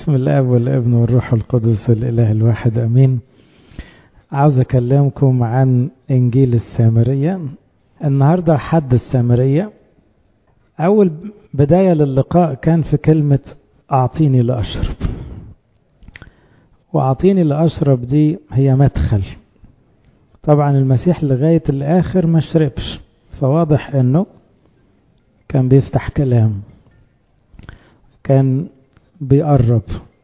باسم الاب والابن والروح القدس الاله الواحد امين عاوز اكلمكم عن انجيل السامريه النهارده حد السامريه اول بدايه للقاء كان في كلمه اعطيني لاشرب واعطيني لاشرب دي هي مدخل طبعا المسيح لغايه الاخر ما شربش فواضح انه كان بيفتح كلام كان بيقرب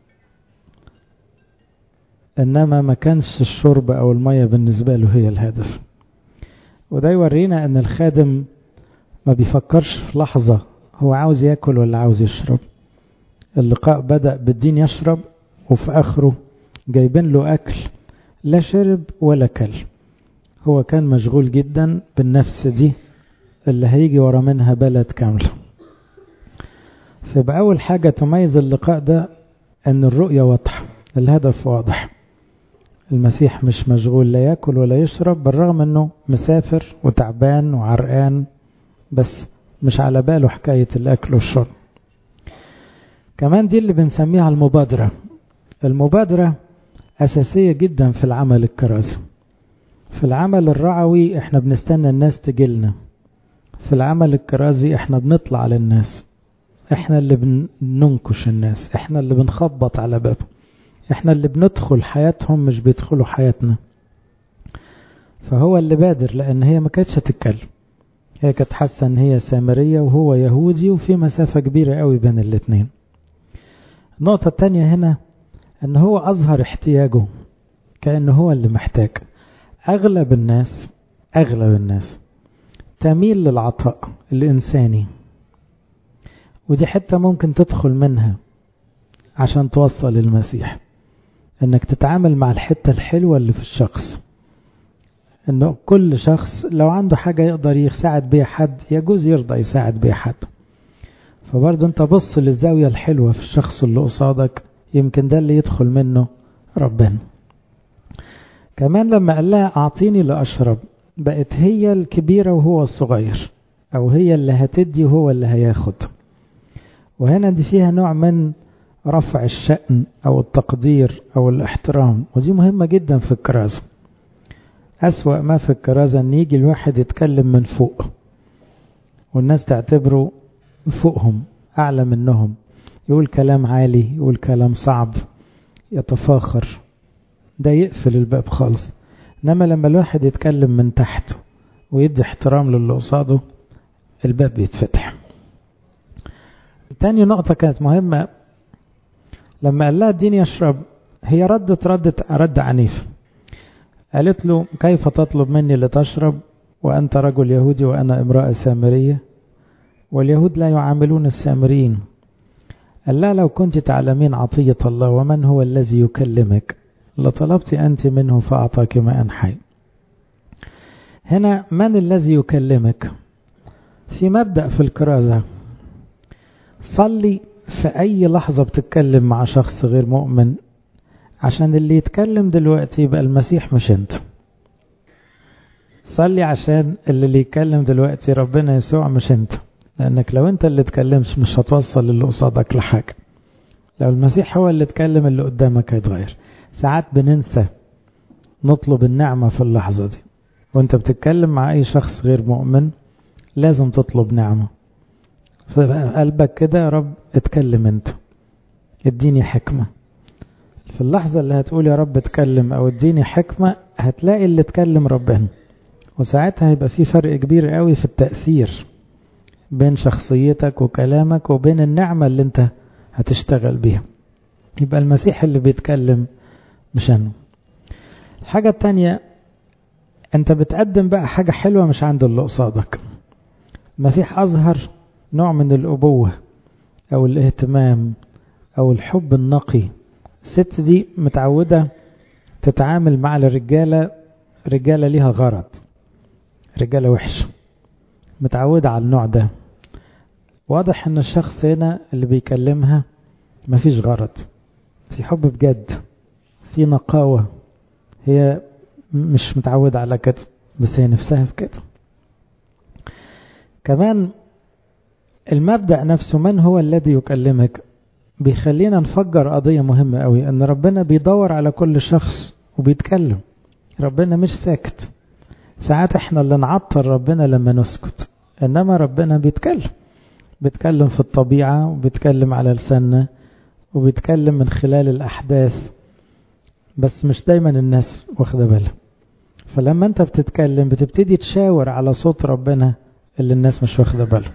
انما ما كانش الشرب او المية بالنسبة له هي الهدف وده يورينا ان الخادم ما بيفكرش في لحظة هو عاوز ياكل ولا عاوز يشرب اللقاء بدأ بالدين يشرب وفي اخره جايبين له اكل لا شرب ولا كل هو كان مشغول جدا بالنفس دي اللي هيجي ورا منها بلد كامله فيبقى أول حاجة تميز اللقاء ده أن الرؤية واضحة الهدف واضح المسيح مش مشغول لا ياكل ولا يشرب بالرغم أنه مسافر وتعبان وعرقان بس مش على باله حكاية الأكل والشرب كمان دي اللي بنسميها المبادرة المبادرة أساسية جدا في العمل الكرازي في العمل الرعوي احنا بنستنى الناس تجيلنا في العمل الكرازي احنا بنطلع للناس احنا اللي بننكش الناس احنا اللي بنخبط على بابهم احنا اللي بندخل حياتهم مش بيدخلوا حياتنا فهو اللي بادر لان هي ما كانتش هتتكلم هي كانت حاسه ان هي سامريه وهو يهودي وفي مسافه كبيره قوي بين الاتنين النقطه التانية هنا ان هو اظهر احتياجه كأن هو اللي محتاج اغلب الناس اغلب الناس تميل للعطاء الانساني ودي حتة ممكن تدخل منها عشان توصل للمسيح انك تتعامل مع الحتة الحلوة اللي في الشخص انه كل شخص لو عنده حاجة يقدر يساعد بيها حد يجوز يرضى يساعد بيها حد فبرضه انت بص للزاوية الحلوة في الشخص اللي قصادك يمكن ده اللي يدخل منه ربنا كمان لما قال لها اعطيني لاشرب بقت هي الكبيرة وهو الصغير او هي اللي هتدي وهو اللي هياخد وهنا دي فيها نوع من رفع الشأن أو التقدير أو الاحترام ودي مهمة جدا في الكرازة أسوأ ما في الكرازة أن يجي الواحد يتكلم من فوق والناس تعتبره فوقهم أعلى منهم يقول كلام عالي يقول كلام صعب يتفاخر ده يقفل الباب خالص إنما لما الواحد يتكلم من تحت ويدي احترام للي قصاده الباب بيتفتح تاني نقطة كانت مهمة لما قال لها اديني يشرب هي ردت ردت رد عنيف قالت له كيف تطلب مني لتشرب وأنت رجل يهودي وأنا امرأة سامرية واليهود لا يعاملون السامريين قال لها لو كنت تعلمين عطية الله ومن هو الذي يكلمك لطلبت أنت منه فأعطاك ماء حي هنا من الذي يكلمك في مبدأ في الكرازة صلي في أي لحظة بتتكلم مع شخص غير مؤمن عشان اللي يتكلم دلوقتي يبقى المسيح مش انت صلي عشان اللي, اللي يتكلم دلوقتي ربنا يسوع مش انت لأنك لو انت اللي تكلمش مش هتوصل اللي قصادك لحاجة لو المسيح هو اللي اتكلم اللي قدامك هيتغير ساعات بننسى نطلب النعمة في اللحظة دي وانت بتتكلم مع أي شخص غير مؤمن لازم تطلب نعمة في قلبك كده يا رب اتكلم انت اديني حكمة في اللحظة اللي هتقول يا رب اتكلم او اديني حكمة هتلاقي اللي اتكلم ربنا وساعتها هيبقى في فرق كبير قوي في التأثير بين شخصيتك وكلامك وبين النعمة اللي انت هتشتغل بيها يبقى المسيح اللي بيتكلم مش انا الحاجة التانية انت بتقدم بقى حاجة حلوة مش عند اللي قصادك المسيح أظهر نوع من الأبوة أو الاهتمام أو الحب النقي الست دي متعودة تتعامل مع الرجالة رجالة ليها غرض رجالة وحشة متعودة على النوع ده واضح ان الشخص هنا اللي بيكلمها مفيش غرض في حب بجد في نقاوة هي مش متعودة على كده بس هي نفسها في كده كمان المبدأ نفسه من هو الذي يكلمك بيخلينا نفجر قضية مهمة قوي ان ربنا بيدور على كل شخص وبيتكلم ربنا مش ساكت ساعات احنا اللي نعطل ربنا لما نسكت انما ربنا بيتكلم بيتكلم في الطبيعة وبيتكلم على لساننا وبيتكلم من خلال الأحداث بس مش دايما الناس واخدة بالها فلما انت بتتكلم بتبتدي تشاور على صوت ربنا اللي الناس مش واخدة بالها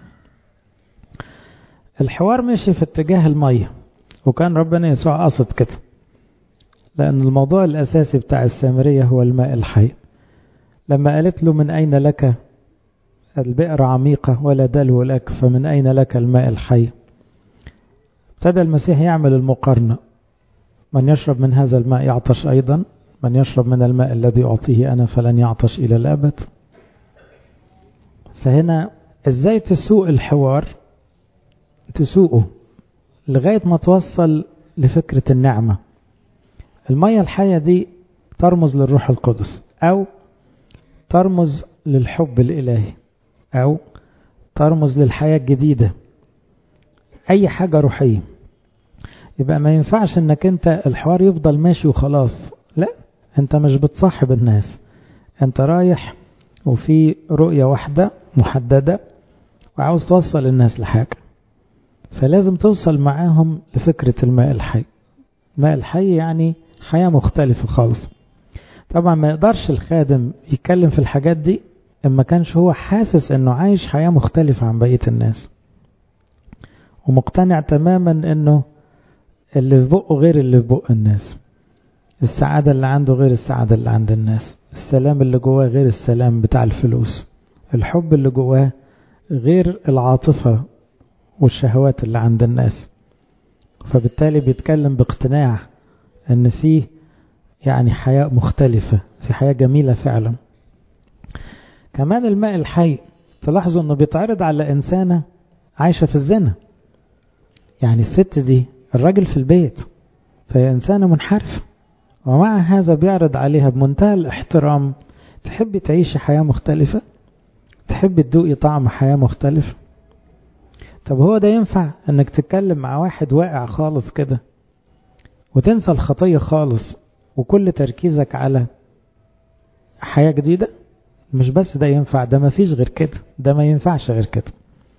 الحوار مشي في اتجاه المية وكان ربنا يسوع قصد كده لأن الموضوع الأساسي بتاع السامرية هو الماء الحي لما قالت له من أين لك البئر عميقة ولا دلو لك فمن أين لك الماء الحي ابتدى المسيح يعمل المقارنة من يشرب من هذا الماء يعطش أيضا من يشرب من الماء الذي أعطيه أنا فلن يعطش إلى الأبد فهنا إزاي تسوق الحوار تسوقه لغاية ما توصل لفكرة النعمة المية الحية دي ترمز للروح القدس أو ترمز للحب الإلهي أو ترمز للحياة الجديدة أي حاجة روحية يبقى ما ينفعش انك انت الحوار يفضل ماشي وخلاص لا انت مش بتصاحب الناس انت رايح وفي رؤية واحدة محددة وعاوز توصل الناس لحاجة فلازم توصل معاهم لفكرة الماء الحي الماء الحي يعني حياة مختلفة خالص طبعا ما يقدرش الخادم يتكلم في الحاجات دي اما كانش هو حاسس انه عايش حياة مختلفة عن بقية الناس ومقتنع تماما انه اللي في بقه غير اللي في بق الناس السعادة اللي عنده غير السعادة اللي عند الناس السلام اللي جواه غير السلام بتاع الفلوس الحب اللي جواه غير العاطفة والشهوات اللي عند الناس فبالتالي بيتكلم باقتناع ان فيه يعني حياة مختلفة في حياة جميلة فعلا كمان الماء الحي تلاحظوا انه بيتعرض على انسانة عايشة في الزنا يعني الست دي الراجل في البيت فهي إنسانة منحرفة ومع هذا بيعرض عليها بمنتهى الاحترام تحبي تعيشي حياة مختلفة تحبي تدوقي طعم حياة مختلف طب هو ده ينفع انك تتكلم مع واحد واقع خالص كده وتنسى الخطية خالص وكل تركيزك على حياة جديدة مش بس ده ينفع ده ما فيش غير كده ده ما ينفعش غير كده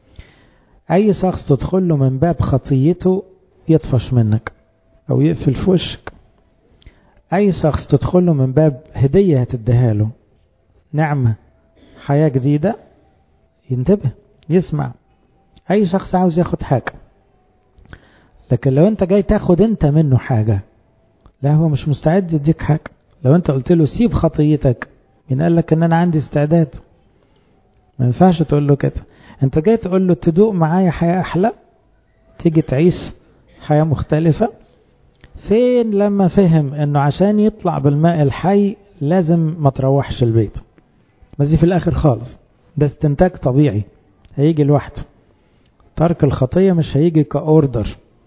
اي شخص تدخل له من باب خطيته يطفش منك او يقفل في وشك اي شخص تدخل له من باب هدية هتديها له نعمة حياة جديدة ينتبه يسمع اي شخص عاوز ياخد حاجة لكن لو انت جاي تاخد انت منه حاجة لا هو مش مستعد يديك حاجة لو انت قلت له سيب خطيتك مين قال لك ان انا عندي استعداد ما ينفعش تقول له كده انت جاي تقول له تدوق معايا حياة احلى تيجي تعيش حياة مختلفة فين لما فهم انه عشان يطلع بالماء الحي لازم ما تروحش البيت بس دي في الاخر خالص ده استنتاج طبيعي هيجي لوحده ترك الخطية مش هيجي كأوردر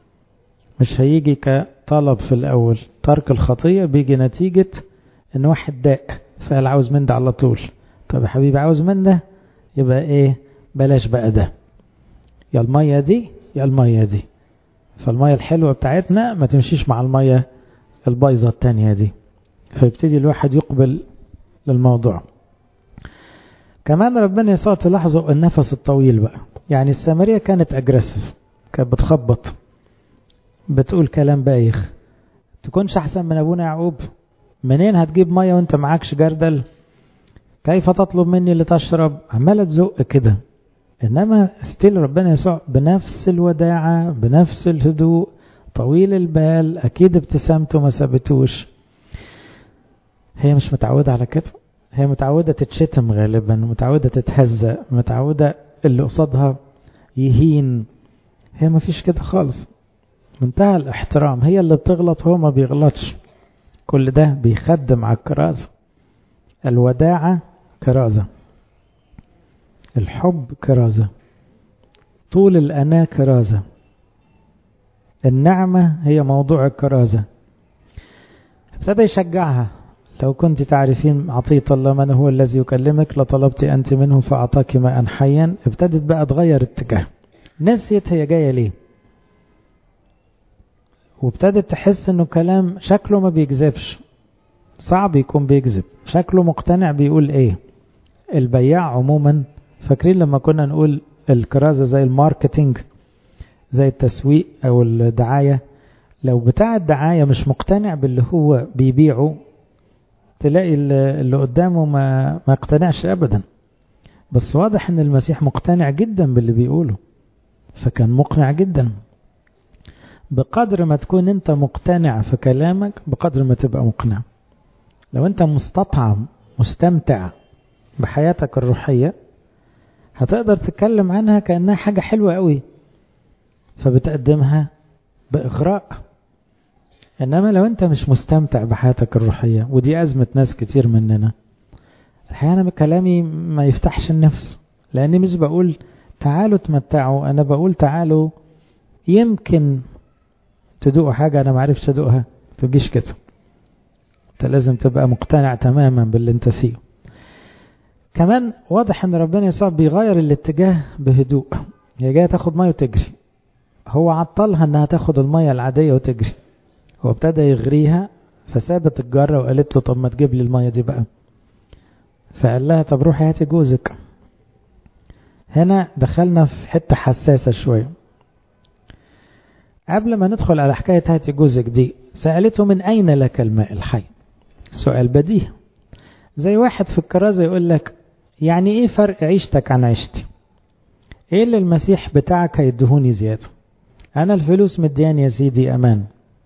مش هيجي كطلب في الأول ترك الخطية بيجي نتيجة إن واحد داق سأل عاوز من ده على طول طب يا حبيبي عاوز من ده يبقى إيه بلاش بقى ده يا المية دي يا المية دي فالمية الحلوة بتاعتنا ما تمشيش مع المية البايظة التانية دي فيبتدي الواحد يقبل للموضوع كمان ربنا يسوع تلاحظوا النفس الطويل بقى يعني السامرية كانت اجريسيف كانت بتخبط بتقول كلام بايخ تكونش احسن من ابونا يعقوب منين هتجيب مية وانت معكش جردل كيف تطلب مني لتشرب عمالة تزق كده انما ستيل ربنا يسوع بنفس الوداعة بنفس الهدوء طويل البال اكيد ابتسامته ما سابتوش هي مش متعودة على كده هي متعودة تتشتم غالبا متعودة تتهزأ متعودة اللي قصادها يهين هي ما فيش كده خالص منتهى الاحترام هي اللي بتغلط هو ما بيغلطش كل ده بيخدم على الكرازة الوداعة كرازة الحب كرازة طول الأناة كرازة النعمة هي موضوع الكرازة ابتدى يشجعها لو كنت تعرفين عطية الله من هو الذي يكلمك لطلبت أنت منه فأعطاك ماء حيا ابتدت بقى تغير اتجاه نسيت هي جاية ليه وابتدت تحس انه كلام شكله ما بيكذبش صعب يكون بيكذب شكله مقتنع بيقول ايه البياع عموما فاكرين لما كنا نقول الكرازة زي الماركتينج زي التسويق او الدعاية لو بتاع الدعاية مش مقتنع باللي هو بيبيعه تلاقي اللي قدامه ما ما يقتنعش ابدا بس واضح ان المسيح مقتنع جدا باللي بيقوله فكان مقنع جدا بقدر ما تكون انت مقتنع في كلامك بقدر ما تبقى مقنع لو انت مستطعم مستمتع بحياتك الروحية هتقدر تتكلم عنها كأنها حاجة حلوة قوي فبتقدمها بإغراء إنما لو أنت مش مستمتع بحياتك الروحية ودي أزمة ناس كتير مننا الحقيقة أنا كلامي ما يفتحش النفس لأني مش بقول تعالوا تمتعوا أنا بقول تعالوا يمكن تدوقوا حاجة أنا معرفش أدوقها تجيش كده أنت لازم تبقى مقتنع تماما باللي أنت فيه كمان واضح ان ربنا يسوع بيغير الاتجاه بهدوء هي جايه تاخد ميه وتجري هو عطلها انها تاخد الميه العاديه وتجري هو ابتدى يغريها فسابت الجره وقالت له طب ما تجيب لي الميه دي بقى فقال لها طب روحي هاتي جوزك هنا دخلنا في حته حساسه شويه قبل ما ندخل على حكايه هاتي جوزك دي سالته من اين لك الماء الحي سؤال بديهي زي واحد في الكرازة يقول لك يعني ايه فرق عيشتك عن عيشتي ايه اللي المسيح بتاعك هيدهوني زيادة انا الفلوس مدياني يا سيدي امان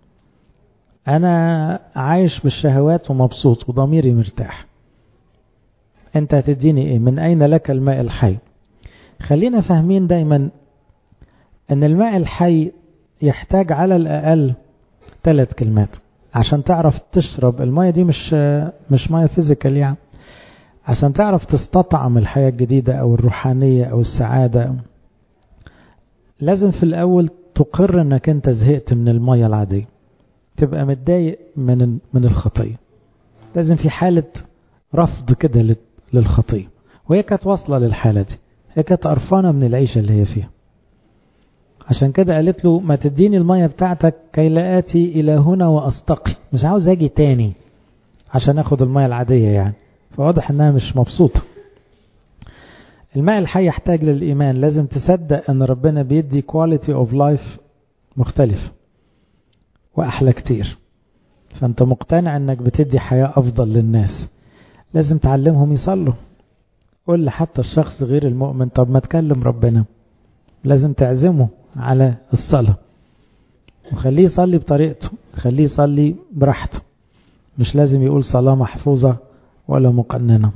انا عايش بالشهوات ومبسوط وضميري مرتاح انت هتديني ايه من اين لك الماء الحي خلينا فاهمين دايما ان الماء الحي يحتاج على الاقل ثلاث كلمات عشان تعرف تشرب المية دي مش مش مية فيزيكال يعني عشان تعرف تستطعم الحياة الجديدة أو الروحانية أو السعادة لازم في الأول تقر إنك أنت زهقت من المية العادية تبقى متضايق من من الخطية لازم في حالة رفض كده للخطية وهي كانت واصلة للحالة دي هي كانت قرفانة من العيشة اللي هي فيها عشان كده قالت له ما تديني المية بتاعتك كي لا آتي إلى هنا وأستقي مش عاوز أجي تاني عشان أخد المية العادية يعني فواضح إنها مش مبسوطة الماء الحي يحتاج للإيمان لازم تصدق أن ربنا بيدي quality of life مختلف وأحلى كتير فأنت مقتنع أنك بتدي حياة أفضل للناس لازم تعلمهم يصلوا قول حتى الشخص غير المؤمن طب ما تكلم ربنا لازم تعزمه على الصلاة وخليه يصلي بطريقته خليه يصلي براحته مش لازم يقول صلاة محفوظة ولا مقننة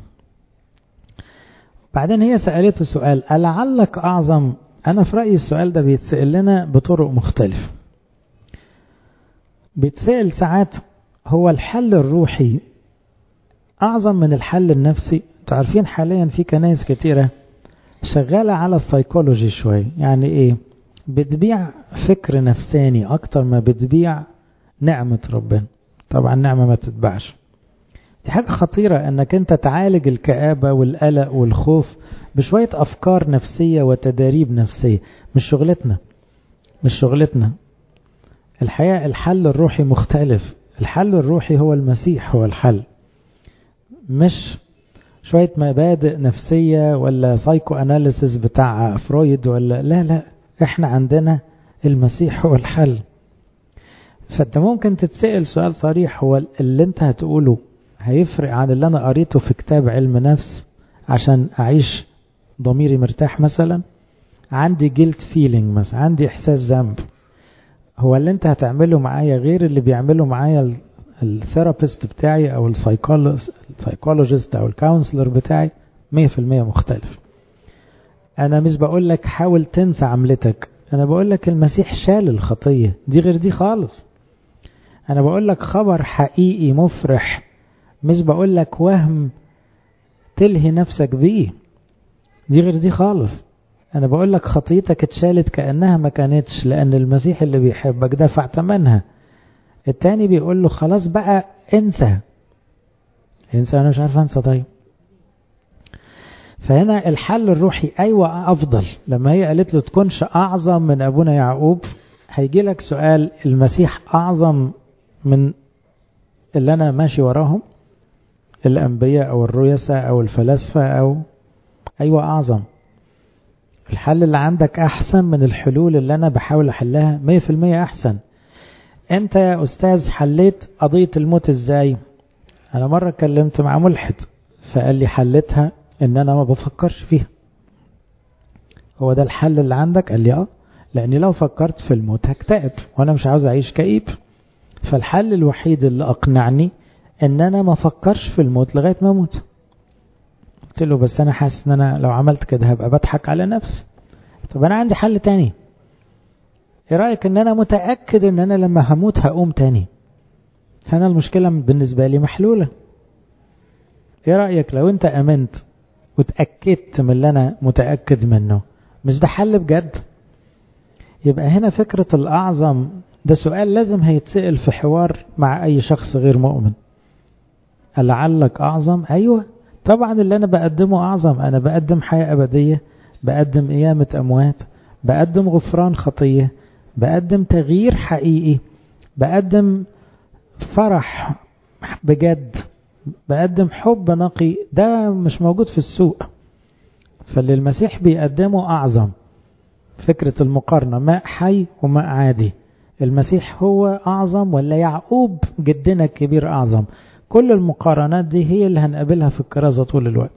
بعدين هي سألته سؤال ألعلك أعظم أنا في رأيي السؤال ده بيتسأل لنا بطرق مختلفة بيتسأل ساعات هو الحل الروحي أعظم من الحل النفسي تعرفين حاليا في كنايس كتيرة شغالة على السيكولوجي شوية يعني ايه بتبيع فكر نفساني اكتر ما بتبيع نعمة ربنا طبعا النعمة ما تتباعش دي حاجة خطيرة انك انت تعالج الكآبة والقلق والخوف بشوية افكار نفسية وتداريب نفسية مش شغلتنا مش شغلتنا الحقيقة الحل الروحي مختلف الحل الروحي هو المسيح هو الحل مش شوية مبادئ نفسية ولا سايكو اناليسيس بتاع فرويد ولا لا لا احنا عندنا المسيح هو الحل فانت ممكن تتسأل سؤال صريح هو اللي انت هتقوله هيفرق عن اللي انا قريته في كتاب علم نفس عشان اعيش ضميري مرتاح مثلا عندي جيلت فيلينج مثلا عندي احساس ذنب هو اللي انت هتعمله معايا غير اللي بيعمله معايا الثيرابيست بتاعي او السايكولوجيست او الكونسلر بتاعي 100% مختلف انا مش بقول لك حاول تنسى عملتك انا بقول لك المسيح شال الخطيه دي غير دي خالص انا بقول لك خبر حقيقي مفرح مش بقول لك وهم تلهي نفسك بيه دي غير دي خالص انا بقول لك خطيتك اتشالت كانها ما كانتش لان المسيح اللي بيحبك دفع ثمنها التاني بيقول له خلاص بقى انسى انسى انا مش عارف انسى طيب فهنا الحل الروحي ايوه افضل لما هي قالت له تكونش اعظم من ابونا يعقوب هيجي لك سؤال المسيح أعظم من اللي أنا ماشي وراهم الأنبياء أو الرؤساء أو الفلاسفة أو أيوة أعظم الحل اللي عندك أحسن من الحلول اللي أنا بحاول أحلها مية في المية أحسن أنت يا أستاذ حليت قضية الموت إزاي أنا مرة كلمت مع ملحد فقال لي حلتها إن أنا ما بفكرش فيها هو ده الحل اللي عندك قال لي اه لاني لو فكرت في الموت هكتئب وانا مش عاوز اعيش كئيب فالحل الوحيد اللي اقنعني ان انا ما افكرش في الموت لغايه ما اموت قلت له بس انا حاسس ان انا لو عملت كده هبقى بضحك على نفسي طب انا عندي حل تاني ايه رايك ان انا متاكد ان انا لما هموت هقوم تاني فانا المشكله بالنسبه لي محلوله ايه رايك لو انت امنت وتاكدت من اللي انا متاكد منه مش ده حل بجد يبقى هنا فكرة الأعظم ده سؤال لازم هيتسأل في حوار مع أي شخص غير مؤمن لعلك أعظم أيوة طبعا اللي أنا بقدمه أعظم أنا بقدم حياة أبدية بقدم قيامة أموات بقدم غفران خطية بقدم تغيير حقيقي بقدم فرح بجد بقدم حب نقي ده مش موجود في السوق فاللي المسيح بيقدمه أعظم فكرة المقارنة ماء حي وماء عادي المسيح هو أعظم ولا يعقوب جدنا الكبير أعظم كل المقارنات دي هي اللي هنقابلها في الكرازة طول الوقت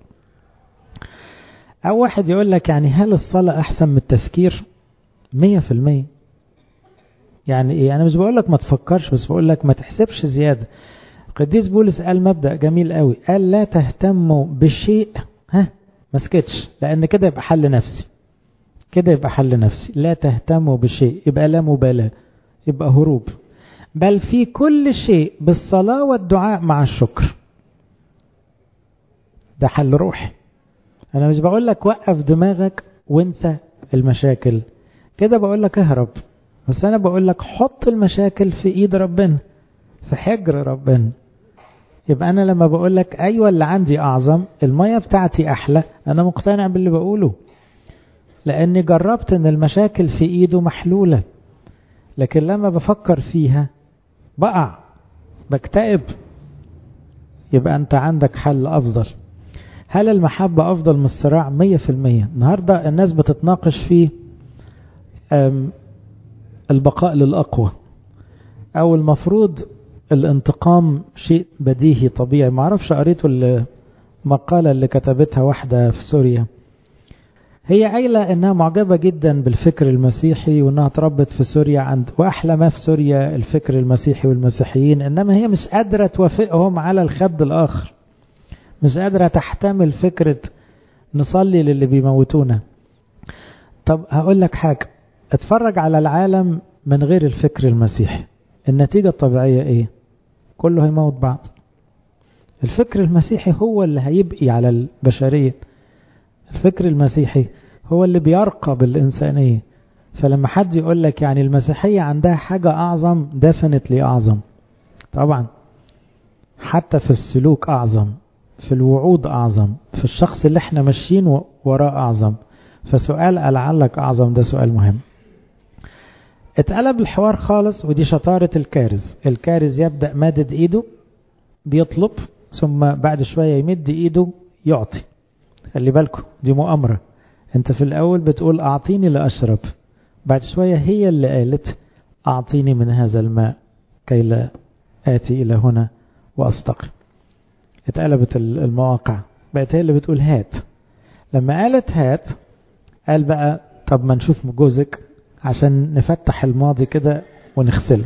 أو واحد يقول لك يعني هل الصلاة أحسن من التفكير مية في المية يعني إيه أنا مش بقول لك ما تفكرش بس بقول لك ما تحسبش زيادة قديس بولس قال مبدأ جميل قوي قال لا تهتموا بشيء ها ما سكتش لأن كده يبقى حل نفسي كده يبقى حل نفسي لا تهتموا بشيء يبقى لا مبالاة يبقى هروب بل في كل شيء بالصلاة والدعاء مع الشكر ده حل روحي أنا مش بقول لك وقف دماغك وانسى المشاكل كده بقول لك اهرب بس أنا بقول لك حط المشاكل في إيد ربنا في حجر ربنا يبقى أنا لما بقول لك أيوة اللي عندي أعظم المية بتاعتي أحلى أنا مقتنع باللي بقوله لأني جربت أن المشاكل في إيده محلولة لكن لما بفكر فيها بقع بكتئب يبقى أنت عندك حل أفضل هل المحبة أفضل من الصراع مية في المية النهاردة الناس بتتناقش في البقاء للأقوى أو المفروض الانتقام شيء بديهي طبيعي ما اعرفش قريته المقالة اللي كتبتها واحدة في سوريا هي قايلة انها معجبة جدا بالفكر المسيحي وانها تربت في سوريا عند واحلى ما في سوريا الفكر المسيحي والمسيحيين انما هي مش قادرة توافقهم على الخد الاخر مش قادرة تحتمل فكرة نصلي للي بيموتونا طب هقول لك حاجة اتفرج على العالم من غير الفكر المسيحي النتيجة الطبيعية ايه كله هيموت بعض الفكر المسيحي هو اللي هيبقي على البشرية الفكر المسيحي هو اللي بيرقى بالإنسانية فلما حد يقول لك يعني المسيحية عندها حاجة أعظم definitely أعظم طبعا حتى في السلوك أعظم في الوعود أعظم في الشخص اللي احنا ماشيين وراه أعظم فسؤال لعلك أعظم ده سؤال مهم اتقلب الحوار خالص ودي شطارة الكارز الكارز يبدأ مادد ايده بيطلب ثم بعد شوية يمد ايده يعطي خلي بالكم دي مؤامرة انت في الاول بتقول اعطيني لاشرب بعد شوية هي اللي قالت اعطيني من هذا الماء كي لا اتي الى هنا واستقي اتقلبت المواقع بقت هي اللي بتقول هات لما قالت هات قال بقى طب ما نشوف جوزك عشان نفتح الماضي كده ونغسله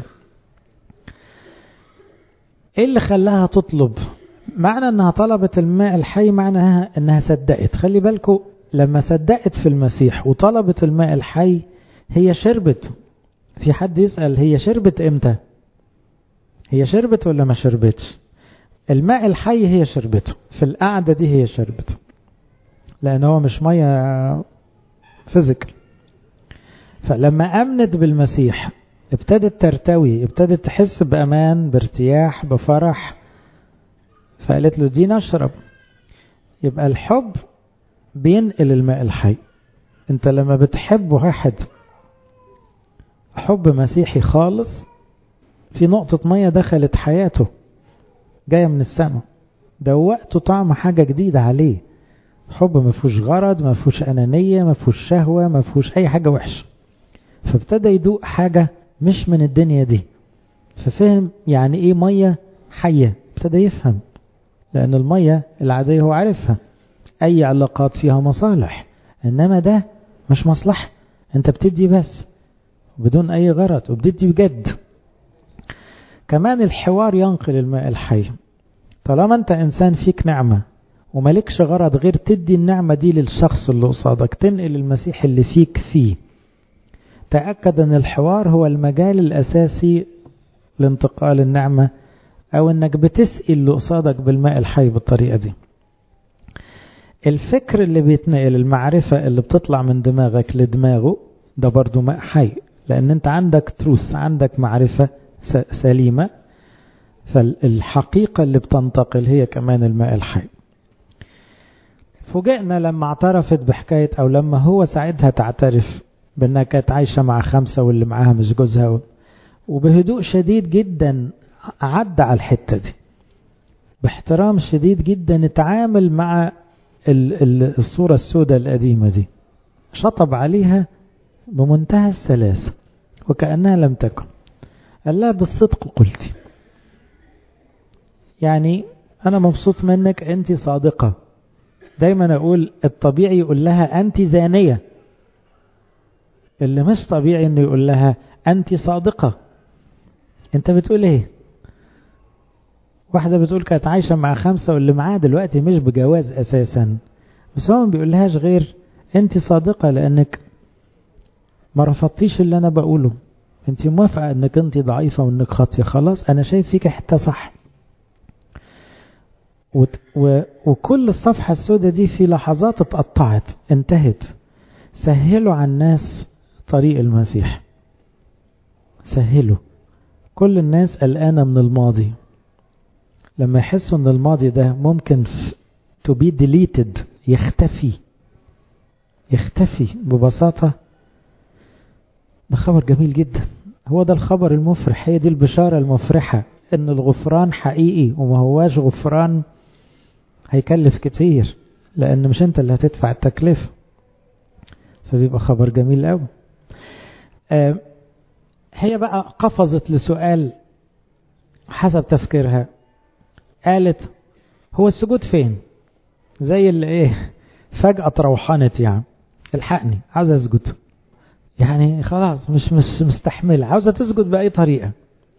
ايه اللي خلاها تطلب معنى انها طلبت الماء الحي معناها انها صدقت خلي بالكم لما صدقت في المسيح وطلبت الماء الحي هي شربت في حد يسأل هي شربت امتى هي شربت ولا ما شربتش الماء الحي هي شربته في القعدة دي هي شربت لان هو مش مية فيزيكال فلما امنت بالمسيح ابتدت ترتوي ابتدت تحس بامان بارتياح بفرح فقالت له دي نشرب يبقى الحب بينقل الماء الحي انت لما بتحب واحد حب مسيحي خالص في نقطة مية دخلت حياته جاية من السماء دوقته طعم حاجة جديدة عليه حب ما فيهوش غرض ما فيهوش أنانية ما فيهوش شهوة ما فيهوش أي حاجة وحشة فابتدى يدوق حاجة مش من الدنيا دي ففهم يعني ايه مية حية ابتدى يفهم لأن المية العادية هو عارفها أي علاقات فيها مصالح إنما ده مش مصلحة أنت بتدي بس بدون أي غرض وبتدي بجد كمان الحوار ينقل الماء الحي طالما أنت إنسان فيك نعمة وملكش غرض غير تدي النعمة دي للشخص اللي قصادك تنقل المسيح اللي فيك فيه تأكد أن الحوار هو المجال الأساسي لانتقال النعمة أو أنك بتسقي اللي قصادك بالماء الحي بالطريقة دي الفكر اللي بيتنقل المعرفة اللي بتطلع من دماغك لدماغه ده برضو ماء حي لأن أنت عندك تروس عندك معرفة سليمة فالحقيقة اللي بتنتقل هي كمان الماء الحي فوجئنا لما اعترفت بحكاية أو لما هو ساعتها تعترف بأنها كانت عايشة مع خمسة واللي معاها مش جوزها وبهدوء شديد جدا عدى على الحتة دي باحترام شديد جدا اتعامل مع الصورة السوداء القديمة دي شطب عليها بمنتهى السلاسة وكأنها لم تكن قال لها بالصدق قلتي يعني أنا مبسوط منك أنت صادقة دايما أقول الطبيعي يقول لها أنت زانية اللي مش طبيعي أنه يقول لها أنت صادقة أنت بتقول إيه واحدة بتقول كانت عايشة مع خمسة واللي معاها دلوقتي مش بجواز أساسا بس هو ما بيقولهاش غير أنت صادقة لأنك ما رفضتيش اللي أنا بقوله أنت موافقة أنك أنت ضعيفة وأنك خاطية خلاص أنا شايف فيك حتة صح وت... و... وكل الصفحة السوداء دي في لحظات اتقطعت انتهت سهلوا على الناس طريق المسيح سهلوا كل الناس قلقانة من الماضي لما يحسوا ان الماضي ده ممكن to be deleted يختفي يختفي ببساطة ده خبر جميل جدا هو ده الخبر المفرح هي دي البشارة المفرحة ان الغفران حقيقي وما هواش غفران هيكلف كتير لان مش انت اللي هتدفع التكلفة فبيبقى خبر جميل قوي آه هي بقى قفزت لسؤال حسب تفكيرها قالت هو السجود فين زي اللي ايه فجأة تروحنت يعني الحقني عاوز اسجد يعني خلاص مش مش مستحملة عاوزة تسجد بأي طريقة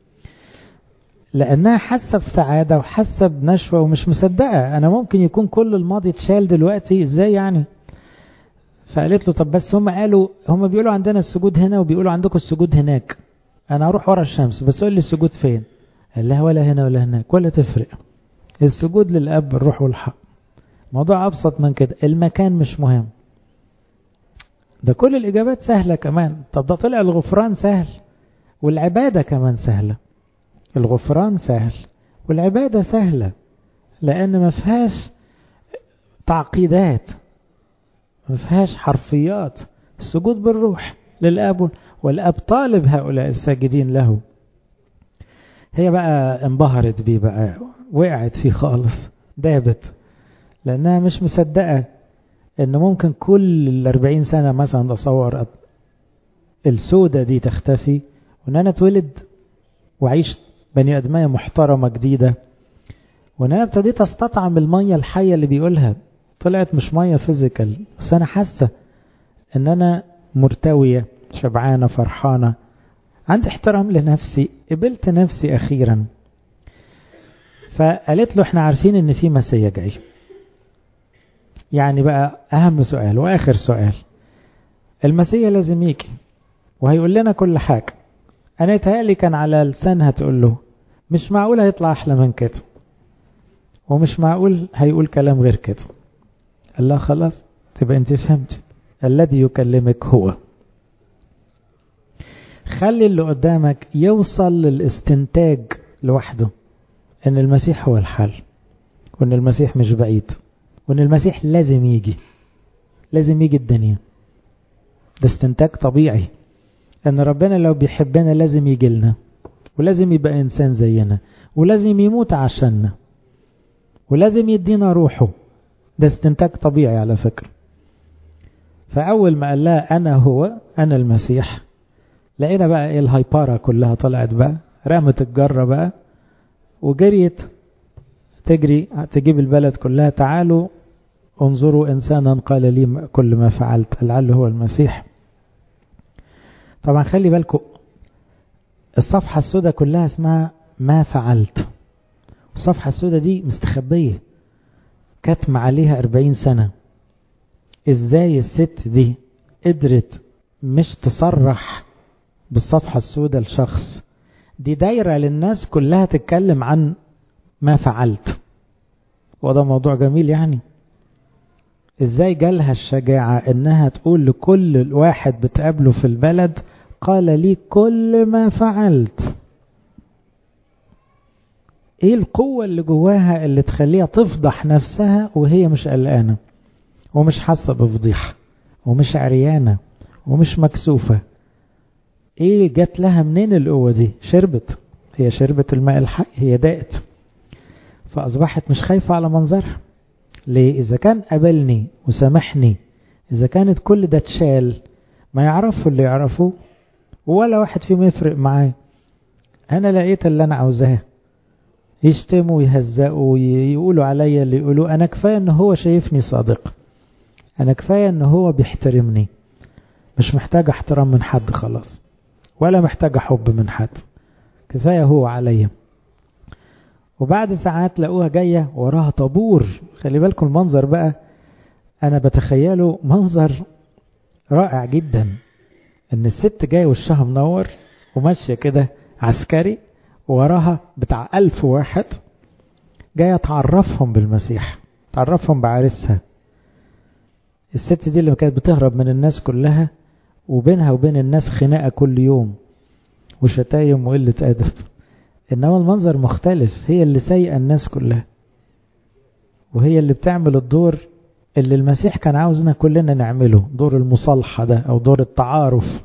لأنها حاسة بسعادة وحاسة بنشوة ومش مصدقة أنا ممكن يكون كل الماضي اتشال دلوقتي إزاي يعني فقالت له طب بس هم قالوا هم بيقولوا عندنا السجود هنا وبيقولوا عندكم السجود هناك أنا أروح ورا الشمس بس قول لي السجود فين قال لها ولا هنا ولا هناك ولا تفرق السجود للأب الروح والحق موضوع أبسط من كده المكان مش مهم ده كل الإجابات سهلة كمان طب ده طلع الغفران سهل والعبادة كمان سهلة الغفران سهل والعبادة سهلة لأن ما فيهاش تعقيدات ما فيهاش حرفيات السجود بالروح للأب والأب طالب هؤلاء الساجدين له هي بقى انبهرت بيه بقى وقعت فيه خالص دابت لأنها مش مصدقة إن ممكن كل الأربعين سنة مثلا أتصور السودة دي تختفي وإن أنا اتولد وأعيش بني أدمية محترمة جديدة وإن أنا ابتديت أستطعم المية الحية اللي بيقولها طلعت مش مية فيزيكال بس أنا حاسة إن أنا مرتوية شبعانة فرحانة عندي احترام لنفسي قبلت نفسي أخيرا فقالت له احنا عارفين ان في مسيا جاي يعني بقى اهم سؤال واخر سؤال المسيا لازم يجي وهيقول لنا كل حاجة انا يتهيألي كان على لسانها تقول له مش معقول هيطلع احلى من كده ومش معقول هيقول كلام غير كده قال لها خلاص تبقى انت فهمت الذي يكلمك هو خلي اللي قدامك يوصل للاستنتاج لوحده ان المسيح هو الحل وان المسيح مش بعيد وان المسيح لازم يجي لازم يجي الدنيا ده استنتاج طبيعي ان ربنا لو بيحبنا لازم يجي لنا ولازم يبقى انسان زينا ولازم يموت عشاننا ولازم يدينا روحه ده استنتاج طبيعي على فكرة فأول ما قال لها أنا هو أنا المسيح لقينا بقى إيه الهايبارة كلها طلعت بقى رمت الجرة بقى وجريت تجري تجيب البلد كلها تعالوا انظروا إنسانا قال لي كل ما فعلت لعله هو المسيح طبعا خلي بالكم الصفحة السوداء كلها اسمها ما فعلت الصفحة السوداء دي مستخبية كتم عليها أربعين سنة ازاي الست دي قدرت مش تصرح بالصفحة السوداء لشخص دي دايرة للناس كلها تتكلم عن ما فعلت وده موضوع جميل يعني ازاي جالها الشجاعة انها تقول لكل واحد بتقابله في البلد قال لي كل ما فعلت ايه القوة اللي جواها اللي تخليها تفضح نفسها وهي مش قلقانة ومش حاسة بفضيحة ومش عريانة ومش مكسوفة ايه جات لها منين القوة دي شربت هي شربت الماء الحي هي دقت فأصبحت مش خايفة على منظرها ليه إذا كان قبلني وسامحني إذا كانت كل ده اتشال ما يعرفوا اللي يعرفوه ولا واحد فيهم يفرق معاه أنا لقيت اللي أنا عاوزاه يشتموا ويهزقوا يقولوا عليا اللي يقولوا أنا كفاية إن هو شايفني صادق أنا كفاية إن هو بيحترمني مش محتاج احترام من حد خلاص ولا محتاج حب من حد كفاية هو عليا وبعد ساعات لقوها جاية وراها طابور خلي بالكم المنظر بقى أنا بتخيله منظر رائع جدا إن الست جاية وشها منور وماشية كده عسكري وراها بتاع ألف واحد جاية تعرفهم بالمسيح تعرفهم بعرسها الست دي اللي كانت بتهرب من الناس كلها وبينها وبين الناس خناقة كل يوم وشتايم وقلة أدب إنما المنظر مختلف هي اللي سايقة الناس كلها وهي اللي بتعمل الدور اللي المسيح كان عاوزنا كلنا نعمله دور المصالحة ده أو دور التعارف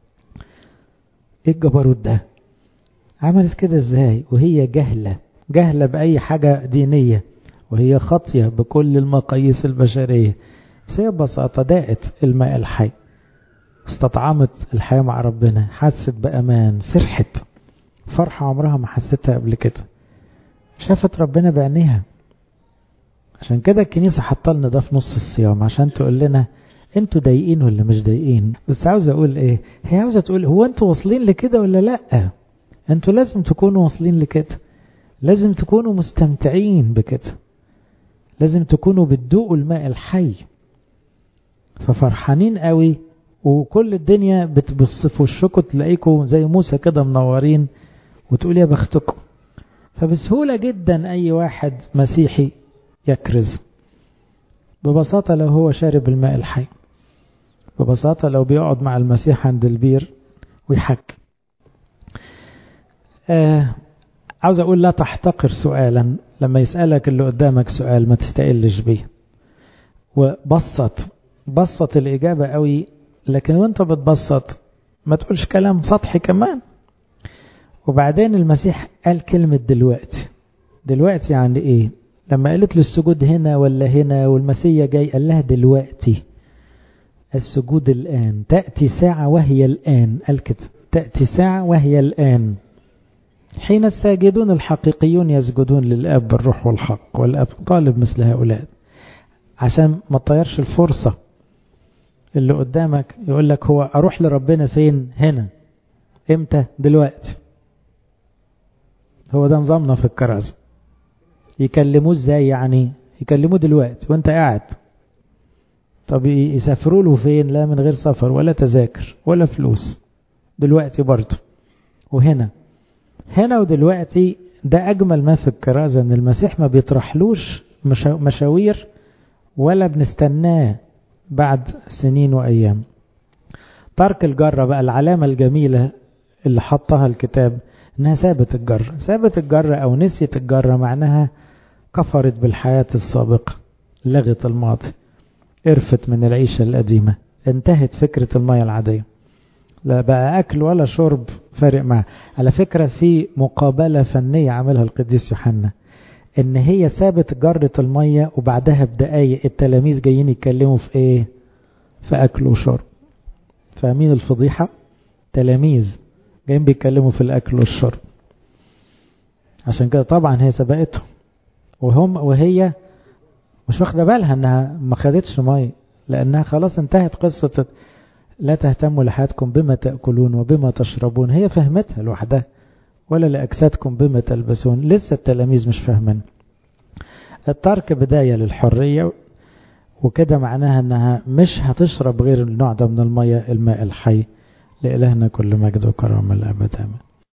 إيه الجبروت ده عملت كده إزاي وهي جهلة جهلة بأي حاجة دينية وهي خاطية بكل المقاييس البشرية بس هي ببساطة داقت الماء الحي استطعمت الحياة مع ربنا حست بأمان فرحت فرحة عمرها ما حستها قبل كده شافت ربنا بعينيها عشان كده الكنيسة حطلنا ده في نص الصيام عشان تقول لنا انتوا ضايقين ولا مش ضايقين بس عاوز اقول ايه هي عاوزة تقول هو انتوا واصلين لكده ولا لا انتوا لازم تكونوا واصلين لكده لازم تكونوا مستمتعين بكده لازم تكونوا بتدوقوا الماء الحي ففرحانين قوي وكل الدنيا بتبص في وشكم تلاقيكم زي موسى كده منورين وتقول يا بختكم فبسهولة جدا أي واحد مسيحي يكرز ببساطة لو هو شارب الماء الحي ببساطة لو بيقعد مع المسيح عند البير ويحك آه عاوز أقول لا تحتقر سؤالا لما يسألك اللي قدامك سؤال ما تستقلش بيه وبسط بسط الإجابة قوي لكن وانت بتبسط ما تقولش كلام سطحي كمان وبعدين المسيح قال كلمة دلوقتي دلوقتي يعني ايه لما قالت له السجود هنا ولا هنا والمسيح جاي قال لها دلوقتي السجود الآن تأتي ساعة وهي الآن قال كده تأتي ساعة وهي الآن حين الساجدون الحقيقيون يسجدون للأب بالروح والحق والأب طالب مثل هؤلاء عشان ما تطيرش الفرصة اللي قدامك يقول لك هو أروح لربنا فين هنا امتى دلوقتي هو ده نظامنا في الكرازة يكلموه ازاي يعني يكلموه دلوقتي وانت قاعد طب يسافروا له فين لا من غير سفر ولا تذاكر ولا فلوس دلوقتي برضه وهنا هنا ودلوقتي ده أجمل ما في الكرازة إن المسيح ما بيطرحلوش مشاوير ولا بنستناه بعد سنين وأيام ترك الجرة بقى العلامة الجميلة اللي حطها الكتاب إنها سابت الجرة سابت الجرة أو نسيت الجرة معناها كفرت بالحياة السابقة لغت الماضي قرفت من العيشة القديمة انتهت فكرة المية العادية لا بقى أكل ولا شرب فارق معاه على فكرة في مقابلة فنية عملها القديس يوحنا إن هي سابت جرة المية وبعدها بدقايق التلاميذ جايين يتكلموا في إيه في أكل وشرب فاهمين الفضيحة تلاميذ جايين بيتكلموا في الأكل والشرب عشان كده طبعا هي سبقتهم وهم وهي مش واخدة بالها انها ما خدتش مية لانها خلاص انتهت قصة لا تهتموا لحياتكم بما تأكلون وبما تشربون هي فهمتها لوحدها ولا لأجسادكم بما تلبسون لسه التلاميذ مش فاهمين الترك بداية للحرية وكده معناها انها مش هتشرب غير النوع ده من المية الماء الحي لإلهنا كل مجد وكرم الأبد آمين